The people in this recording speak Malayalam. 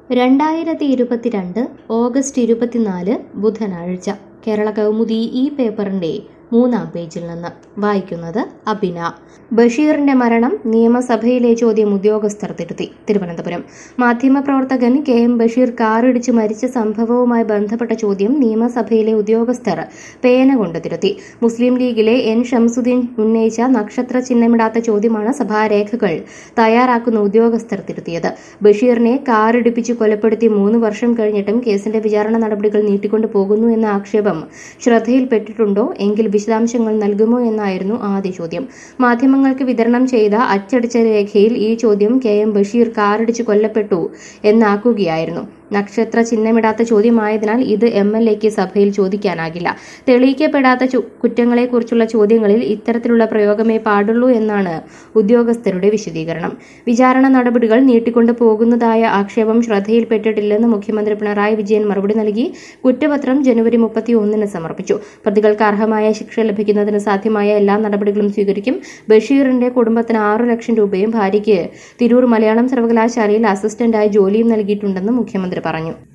രണ്ടായിരത്തി ഇരുപത്തിരണ്ട് ഓഗസ്റ്റ് ഇരുപത്തിനാല് ബുധനാഴ്ച കേരള കൗമുദി ഈ പേപ്പറിന്റെ മൂന്നാം പേജിൽ നിന്ന് വായിക്കുന്നത് അബിന ബഷീറിന്റെ മരണം നിയമസഭയിലെ ചോദ്യം ഉദ്യോഗസ്ഥർ തിരുത്തി തിരുവനന്തപുരം മാധ്യമപ്രവർത്തകൻ കെ എം ബഷീർ കാറിടിച്ച് മരിച്ച സംഭവവുമായി ബന്ധപ്പെട്ട ചോദ്യം നിയമസഭയിലെ ഉദ്യോഗസ്ഥർ പേന കൊണ്ട് തിരുത്തി മുസ്ലിം ലീഗിലെ എൻ ഷംസുദ്ദീൻ ഉന്നയിച്ച നക്ഷത്ര ചിഹ്നമിടാത്ത ചോദ്യമാണ് സഭാരേഖകൾ തയ്യാറാക്കുന്ന ഉദ്യോഗസ്ഥർ തിരുത്തിയത് ബഷീറിനെ കാറിടിപ്പിച്ച് കൊലപ്പെടുത്തി മൂന്ന് വർഷം കഴിഞ്ഞിട്ടും കേസിന്റെ വിചാരണ നടപടികൾ നീട്ടിക്കൊണ്ടു പോകുന്നു എന്ന ആക്ഷേപം ശ്രദ്ധയിൽപ്പെട്ടിട്ടുണ്ടോ എങ്കിൽ വിശദാംശങ്ങൾ നൽകുമോ എന്നായിരുന്നു ആദ്യ ചോദ്യം മാധ്യമങ്ങൾക്ക് വിതരണം ചെയ്ത അച്ചടിച്ച രേഖയിൽ ഈ ചോദ്യം കെ എം ബഷീർ കാറിടിച്ച് കൊല്ലപ്പെട്ടു എന്നാക്കുകയായിരുന്നു നക്ഷത്ര ചിഹ്നമിടാത്ത ചോദ്യമായതിനാൽ ഇത് എം എൽ എക്ക് സഭയിൽ ചോദിക്കാനാകില്ല തെളിയിക്കപ്പെടാത്ത ചു- കുറ്റങ്ങളെക്കുറിച്ചുള്ള ചോദ്യങ്ങളിൽ ഇത്തരത്തിലുള്ള പ്രയോഗമേ പാടുള്ളൂ എന്നാണ് ഉദ്യോഗസ്ഥരുടെ വിശദീകരണം വിചാരണ നടപടികൾ നീട്ടിക്കൊണ്ടു പോകുന്നതായ ആക്ഷേപം ശ്രദ്ധയിൽപ്പെട്ടിട്ടില്ലെന്ന് മുഖ്യമന്ത്രി പിണറായി വിജയൻ മറുപടി നൽകി കുറ്റപത്രം ജനുവരി മുപ്പത്തി ഒന്നിന് സമർപ്പിച്ചു പ്രതികൾക്ക് അർഹമായ ശിക്ഷ ലഭിക്കുന്നതിന് സാധ്യമായ എല്ലാ നടപടികളും സ്വീകരിക്കും ബഷീറിന്റെ കുടുംബത്തിന് ആറു ലക്ഷം രൂപയും ഭാര്യയ്ക്ക് തിരൂർ മലയാളം സർവകലാശാലയിൽ അസിസ്റ്റന്റായി ജോലിയും നൽകിയിട്ടുണ്ടെന്ന് മുഖ്യമന്ത്രി പറഞ്ഞു